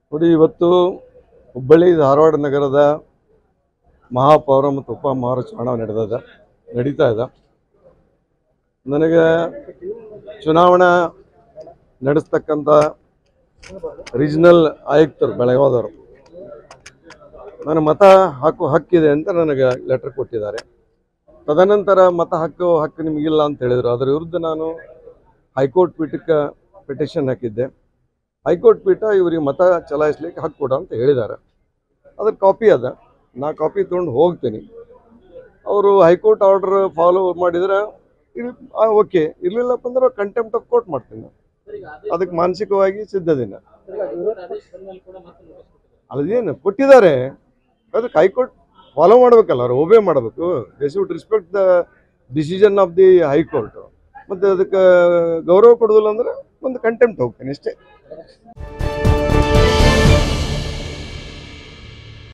ನೋಡಿ ಇವತ್ತು ಹುಬ್ಬಳ್ಳಿ ಧಾರವಾಡ ನಗರದ ಮಹಾಪೌರ ಮತ್ತು ಉಪಮಹಾಪೌರ ಚುನಾವಣೆ ನಡೆದದ ನಡೀತಾ ಇದೆ ನನಗೆ ಚುನಾವಣಾ ನಡೆಸ್ತಕ್ಕಂಥ ರೀಜನಲ್ ಆಯುಕ್ತರು ಬೆಳಗಾವದವರು ನನ್ನ ಮತ ಹಾಕುವ ಹಕ್ಕಿದೆ ಅಂತ ನನಗೆ ಲೆಟರ್ ಕೊಟ್ಟಿದ್ದಾರೆ ತದನಂತರ ಮತ ಹಕ್ಕು ಹಕ್ಕು ನಿಮಗಿಲ್ಲ ಅಂತ ಹೇಳಿದರು ಅದರ ವಿರುದ್ಧ ನಾನು ಹೈಕೋರ್ಟ್ ಪೀಠಕ್ಕೆ ಪಿಟಿಷನ್ ಹಾಕಿದ್ದೆ ಹೈಕೋರ್ಟ್ ಪೀಠ ಇವರಿಗೆ ಮತ ಚಲಾಯಿಸ್ಲಿಕ್ಕೆ ಹಕ್ಕು ಕೊಡ ಅಂತ ಹೇಳಿದ್ದಾರೆ ಅದ್ರ ಕಾಪಿ ಅದ ನಾ ಕಾಪಿ ತೊಗೊಂಡು ಹೋಗ್ತೀನಿ ಅವರು ಹೈಕೋರ್ಟ್ ಆರ್ಡರ್ ಫಾಲೋ ಮಾಡಿದ್ರೆ ಓಕೆ ಇರಲಿಲ್ಲಪ್ಪ ಅಂದ್ರೆ ಕಂಟೆಂಪ್ಟ್ ಆಫ್ ಕೋರ್ಟ್ ಮಾಡ್ತೀನಿ ನಾನು. ಅದಕ್ಕೆ ಮಾನಸಿಕವಾಗಿ ಸಿದ್ಧದಿನ ಅದೇನು ಕೊಟ್ಟಿದ್ದಾರೆ ಅದಕ್ಕೆ ಹೈಕೋರ್ಟ್ ಫಾಲೋ ಮಾಡ್ಬೇಕಲ್ಲ ಅವ್ರು ಒಬೇ ಮಾಡಬೇಕು they should respect the decision of the high court ಮತ್ತು ಅದಕ್ಕೆ ಗೌರವ ಕೊಡೋದಿಲ್ಲ ಅಂದ್ರೆ ಒಂದು ಕಂಟೆಂಪ್ಟ್ ಹೋಗ್ತೀನಿ ಅಷ್ಟೇ